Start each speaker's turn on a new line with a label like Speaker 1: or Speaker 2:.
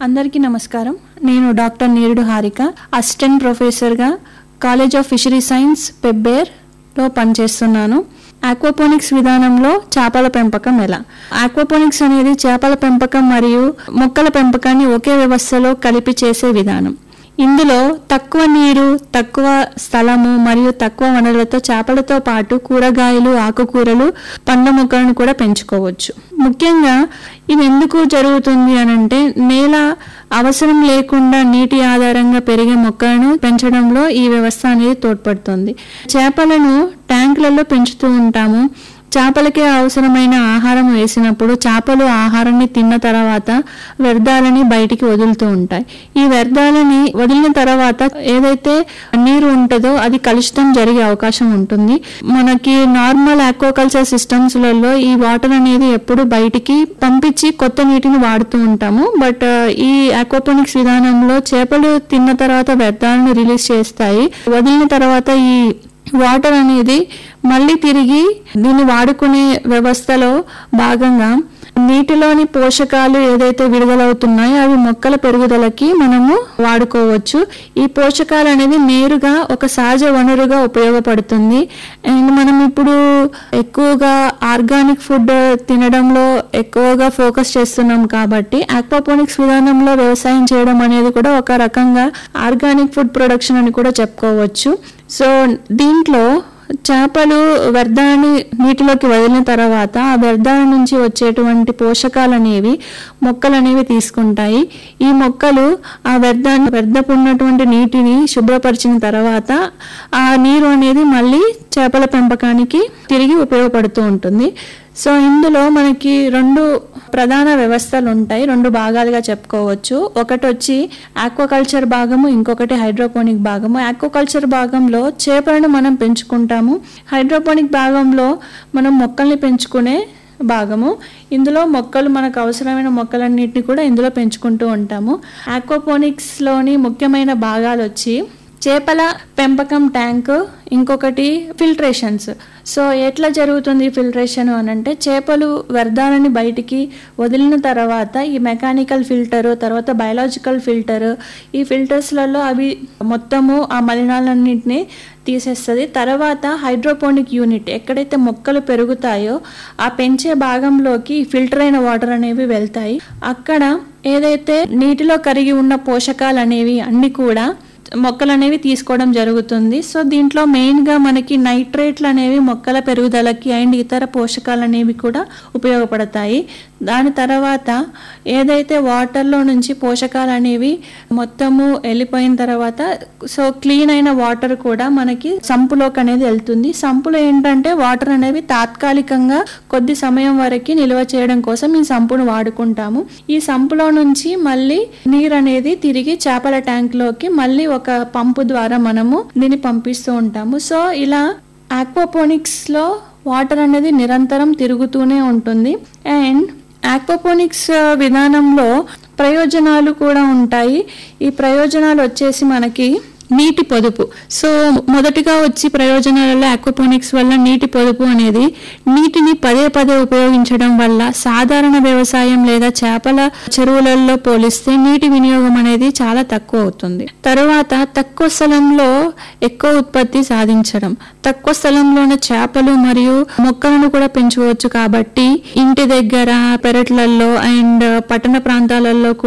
Speaker 1: అందరికీ నమస్కారం నేను డాక్టర్ నీరుడు హారిక అసిస్టెంట్ ప్రొఫెసర్గా కాలేజ్ ఆఫ్ ఫిషరీ సైన్స్ పెబ్బేర్లో పనిచేస్తున్నాను ఆక్వాపోనిక్స్ విధానంలో చేపల పెంపకం ఎలా ఆక్వాపోనిక్స్ అనేది చేపల పెంపకం మరియు మొక్కల పెంపకాన్ని ఒకే వ్యవస్థలో కలిపి చేసే విధానం ఇందులో తక్కువ నీరు తక్కువ స్థలము మరియు తక్కువ వనరులతో చేపలతో పాటు కూరగాయలు ఆకుకూరలు పండ్ల మొక్కలను కూడా పెంచుకోవచ్చు ముఖ్యంగా ఇది ఎందుకు జరుగుతుంది అని అంటే నేల అవసరం లేకుండా నీటి ఆధారంగా పెరిగే మొక్కలను పెంచడంలో ఈ వ్యవస్థ అనేది తోడ్పడుతుంది చేపలను ట్యాంకులలో పెంచుతూ ఉంటాము చేపలకే అవసరమైన ఆహారం వేసినప్పుడు చేపలు ఆహారాన్ని తిన్న తర్వాత వ్యర్థాలని బయటికి వదులుతూ ఉంటాయి ఈ వ్యర్థాలని వదిలిన తర్వాత ఏదైతే నీరు ఉంటుందో అది కలుషితం జరిగే అవకాశం ఉంటుంది మనకి నార్మల్ ఆక్వాకల్చర్ సిస్టమ్స్లలో ఈ వాటర్ అనేది ఎప్పుడు బయటికి పంపించి కొత్త నీటిని వాడుతూ ఉంటాము బట్ ఈ ఆక్వాపోనిక్స్ విధానంలో చేపలు తిన్న తర్వాత వ్యర్థాలను రిలీజ్ చేస్తాయి వదిలిన తర్వాత ఈ వాటర్ అనేది మళ్ళీ తిరిగి దీన్ని వాడుకునే వ్యవస్థలో భాగంగా నీటిలోని పోషకాలు ఏదైతే విడుదలవుతున్నాయో అవి మొక్కల పెరుగుదలకి మనము వాడుకోవచ్చు ఈ పోషకాలు అనేది నేరుగా ఒక సహజ వనరుగా ఉపయోగపడుతుంది అండ్ మనం ఇప్పుడు ఎక్కువగా ఆర్గానిక్ ఫుడ్ తినడంలో ఎక్కువగా ఫోకస్ చేస్తున్నాం కాబట్టి ఆక్వాపోనిక్స్ విధానంలో వ్యవసాయం చేయడం అనేది కూడా ఒక రకంగా ఆర్గానిక్ ఫుడ్ ప్రొడక్షన్ అని కూడా చెప్పుకోవచ్చు సో దీంట్లో చేపలు వ్యర్థాన్ని నీటిలోకి వదిలిన తర్వాత ఆ వ్యర్థాల నుంచి వచ్చేటువంటి పోషకాలు అనేవి మొక్కలు అనేవి తీసుకుంటాయి ఈ మొక్కలు ఆ వ్యర్థాన్ని వ్యర్థపు ఉన్నటువంటి నీటిని శుభ్రపరిచిన తర్వాత ఆ నీరు అనేది మళ్ళీ చేపల పెంపకానికి తిరిగి ఉపయోగపడుతూ ఉంటుంది సో ఇందులో మనకి రెండు ప్రధాన వ్యవస్థలు ఉంటాయి రెండు భాగాలుగా చెప్పుకోవచ్చు ఒకటి వచ్చి ఆక్వాకల్చర్ భాగము ఇంకొకటి హైడ్రోపోనిక్ భాగము ఆక్వాకల్చర్ భాగంలో చేపలను మనం పెంచుకుంటాము హైడ్రోపోనిక్ భాగంలో మనం మొక్కల్ని పెంచుకునే భాగము ఇందులో మొక్కలు మనకు అవసరమైన మొక్కలన్నింటినీ కూడా ఇందులో పెంచుకుంటూ ఉంటాము ఆక్వాపోనిక్స్లోని ముఖ్యమైన భాగాలు వచ్చి చేపల పెంపకం ట్యాంక్ ఇంకొకటి ఫిల్ట్రేషన్స్ సో ఎట్లా జరుగుతుంది ఫిల్ట్రేషన్ అని అంటే చేపలు వ్యర్థాలని బయటికి వదిలిన తర్వాత ఈ మెకానికల్ ఫిల్టర్ తర్వాత బయలాజికల్ ఫిల్టర్ ఈ ఫిల్టర్స్లలో అవి మొత్తము ఆ మలినాలన్నింటినీ తీసేస్తుంది తర్వాత హైడ్రోపోనిక్ యూనిట్ ఎక్కడైతే మొక్కలు పెరుగుతాయో ఆ పెంచే భాగంలోకి ఫిల్టర్ అయిన వాటర్ అనేవి వెళ్తాయి అక్కడ ఏదైతే నీటిలో కరిగి ఉన్న పోషకాలు అనేవి అన్ని కూడా మొక్కలు అనేవి తీసుకోవడం జరుగుతుంది సో దీంట్లో మెయిన్గా మనకి నైట్రేట్లు అనేవి మొక్కల పెరుగుదలకి అండ్ ఇతర పోషకాలు అనేవి కూడా ఉపయోగపడతాయి దాని తర్వాత ఏదైతే వాటర్లో నుంచి పోషకాలు అనేవి మొత్తము వెళ్ళిపోయిన తర్వాత సో క్లీన్ అయిన వాటర్ కూడా మనకి సంపులోకి అనేది వెళ్తుంది సంపులో ఏంటంటే వాటర్ అనేవి తాత్కాలికంగా కొద్ది సమయం వరకు నిల్వ చేయడం కోసం ఈ సంపును వాడుకుంటాము ఈ సంపులో నుంచి మళ్ళీ నీరు అనేది తిరిగి చేపల ట్యాంక్లోకి మళ్ళీ ఒక పంపు ద్వారా మనము దీన్ని పంపిస్తూ ఉంటాము సో ఇలా ఆక్వాపోనిక్స్లో వాటర్ అనేది నిరంతరం తిరుగుతూనే ఉంటుంది అండ్ ఆక్వాపోనిక్స్ విధానంలో ప్రయోజనాలు కూడా ఉంటాయి ఈ ప్రయోజనాలు వచ్చేసి మనకి నీటి పొదుపు సో మొదటిగా వచ్చి ప్రయోజనాలలో ఆక్వాపోనిక్స్ వల్ల నీటి పొదుపు అనేది నీటిని పదే పదే ఉపయోగించడం వల్ల సాధారణ వ్యవసాయం లేదా చేపల చెరువులలో పోలిస్తే నీటి వినియోగం అనేది చాలా తక్కువ అవుతుంది తరువాత తక్కువ స్థలంలో ఎక్కువ ఉత్పత్తి సాధించడం తక్కువ స్థలంలోనే చేపలు మరియు మొక్కలను కూడా పెంచుకోవచ్చు కాబట్టి ఇంటి దగ్గర పెరట్లలో అండ్ పట్టణ ప్రాంతాలలో